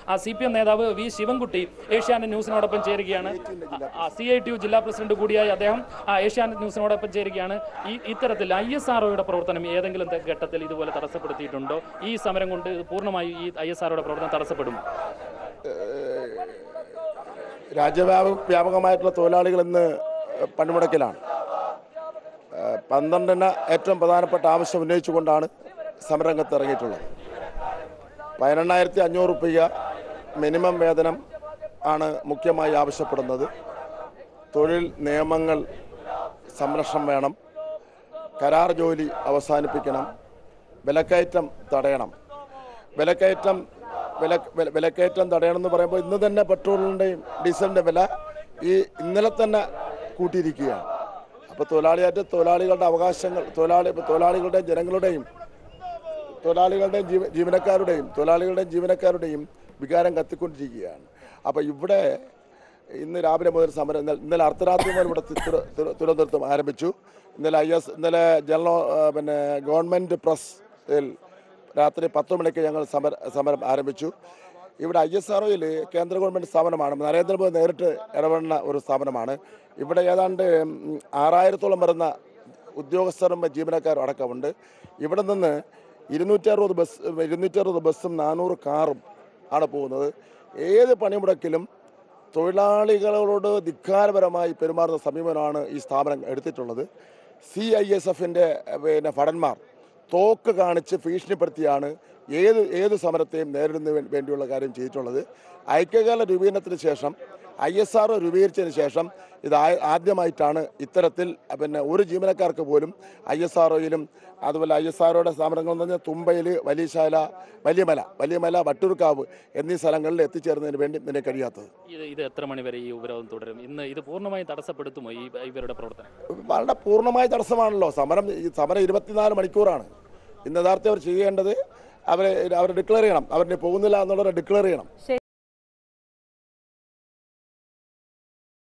C P M നേതാവ് V Sivankutty Asianet ന്യൂസിനോടൊപ്പം ചേരുകയാണ് സി ഐ ടി യു ജില്ലാ പ്രസിഡന്റ് കൂടിയായ അദ്ദേഹം ആ, ഏഷ്യാനെറ്റ് ന്യൂസിനോടൊപ്പം ചേരുകയാണ് ഈ ഇത്തരത്തിൽ ഐ എസ് ആർഒയുടെ പ്രവർത്തനം ഏതെങ്കിലും ത- ഘട്ടത്തിൽ ഇതുപോലെ തടസ്സപ്പെടുത്തിയിട്ടുണ്ടോ ഈ സമരം കൊണ്ട് ഇത് പൂർണ്ണമായി ഈ ഐ എസ് ആർഒയുടെ പ്രവർത്തനം തടസ്സപ്പെടും രാജ്യവ്യാപ വ്യാപകമായിട്ടുള്ള തൊഴിലാളികൾ ഇന്ന് പണിമുടക്കിലാണ് ഏഹ് പന്ത്രണ്ടിന് ഏറ്റവും പ്രധാനപ്പെട്ട ആവശ്യം ഉന്നയിച്ചുകൊണ്ടാണ് സമരരംഗത്ത് ഇറങ്ങിയിട്ടുള്ളത് പതിനെണ്ണായിരത്തി അഞ്ഞൂറ് റുപ്യ മിനിമം വേതനം ആണ് മുഖ്യമായി ആവശ്യപ്പെടുന്നത് തൊഴിൽ നിയമങ്ങൾ സംരക്ഷണം വേണം കരാർ ജോലി അവസാനിപ്പിക്കണം വിലക്കയറ്റം തടയണം വിലക്കയറ്റം വില വില- വിലക്കയറ്റം തടയണം എന്ന് പറയുമ്പോൾ ഇന്ന് തന്നെ പെട്രോളിൻ്റെയും ഡീസലിൻ്റെ വില ഈ ഇന്നലെ തന്നെ കൂട്ടിയിരിക്കുകയാണ് അപ്പോൾ തൊഴിലാളിയായിട്ട് തൊഴിലാളികളുടെ അവകാശങ്ങൾ തൊഴിലാളി തൊഴിലാളികളുടെയും ജനങ്ങളുടെയും തൊഴിലാളികളുടെയും ജീവ ജീവനക്കാരുടെയും തൊഴിലാളികളുടെയും ജീവനക്കാരുടെയും വികാരം കത്തിക്കൊണ്ടിരിക്കുകയാണ് അപ്പോൾ ഇവിടെ ഇന്ന് രാവിലെ മുതൽ സമരം ഇന്നലെ ഇന്നലെ അർദ്ധരാത്രി മുതൽ ഇവിടെ തി- തിരു- തിരു- തിരുവനന്തപുരത്ത് ആരംഭിച്ചു ഇന്നലെ ഐ എസ് ഇന്നലെ ജനറൽ ആ, പിന്നെ ഗവൺമെൻറ് പ്രസ്സിൽ രാത്രി പത്ത് മണിക്ക് ഞങ്ങൾ സമര സമരം ആരംഭിച്ചു ഇവിടെ ഐ എസ് ആർഒയിൽ കേന്ദ്ര ഗവൺമെൻറ് സ്ഥാപനമാണ് നരേന്ദ്രമോദി നേരിട്ട് ഇടപെടുന്ന ഒരു സ്ഥാപനമാണ് ഇവിടെ ഏതാണ്ട് ഉം, ആറായിരത്തോളം വരുന്ന ഉദ്യോഗസ്ഥരും ജീവനക്കാരും അടക്കമുണ്ട് ഇവിടെ നിന്ന് ഇരുന്നൂറ്റി അറുപത് ബസ് ഇരുന്നൂറ്റി അറുപത് ബസ്സും നാനൂറ് കാറും ആണ് പോകുന്നത് ഏത് പണിമുടക്കിലും തൊഴിലാളികളോട് ധിക്കാരപരമായി പെരുമാറുന്ന സമീപനമാണ് ഈ സ്ഥാപനം എടുത്തിട്ടുള്ളത് സി ഐ എസ് എഫിൻ്റെ പിന്നെ ഭടന്മാർ തോക്ക് കാണിച്ച് ഭീഷണിപ്പെടുത്തിയാണ് ഏത് ഏത് സമരത്തെയും നേരിടുന്നതിന് വേണ്ടിയുള്ള കാര്യം ചെയ്തിട്ടുള്ളത് ഐക്യകാല രൂപീകരണത്തിന് ശേഷം ഐ എസ് ആർ രൂപീകരിച്ചതിന് ശേഷം ഇത് ആ- ആദ്യമായിട്ടാണ് ഇത്തരത്തിൽ പിന്നെ ഒരു ജീവനക്കാർക്ക് പോലും ഐ എസ് ആർ അതുപോലെ ഐ എസ് ആർഒയുടെ സ്ഥാപനങ്ങൾ എന്ന് പറഞ്ഞാൽ തുമ്പയിൽ വലിയശാല വലിയമല വലിയമല വട്ടൂർക്കാവ് എന്നീ സ്ഥലങ്ങളിൽ എത്തിച്ചേരുന്നതിന് വേണ്ടി ഇതിനെ കഴിയാത്തത് ഇത് ഇത് എത്ര മണി വരെ ഈ ഉപരോധം തുടരും ഇന്ന് ഇത് പൂർണ്ണമായും തടസ്സപ്പെടുത്തുമോ ഈ ഇവരുടെ പ്രവർത്തനം വളരെ പൂർണ്ണമായ തടസ്സമാണല്ലോ സമരം ഈ സമരം ഇരുപത്തിനാല് മണിക്കൂറാണ് ഇന്ന് യഥാർത്ഥം അവർ ചെയ്യേണ്ടത് അവരെ അവർ ഡിക്ലെയർ ചെയ്യണം അവരിന് പോകുന്നില്ല എന്നുള്ളവരെ ഡിക്ലെയർ ചെയ്യണം